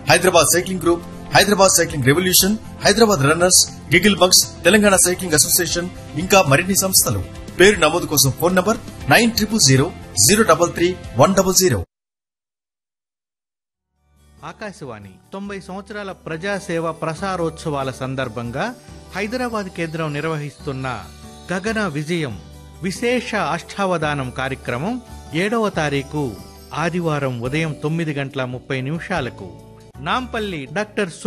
Hyderabad cycling group Hyderabad cycling revolution Hyderabad runners giggle bunks Telangana cycling association ఇంకా మరిన్ని సంస్థలు పేరు నమోదు కోసం phone number nine triple zero zero double three one double zero Akashvani తొంభై సంవత్సరాల ప్రజాసేవ ప్రసారోత్సవాల సందర్భంగా హైదరాబాద్ కేంద్రం నిర్వహిస్తున్న గగన విజయం విశేష అష్టావధానం కార్యక్రమం ఏడవ తారీఖు ఆదివారం ఉదయం తొమ్మిది గంటల ముప్పై నిమిషాలకు నాంపల్లి డాక్టర్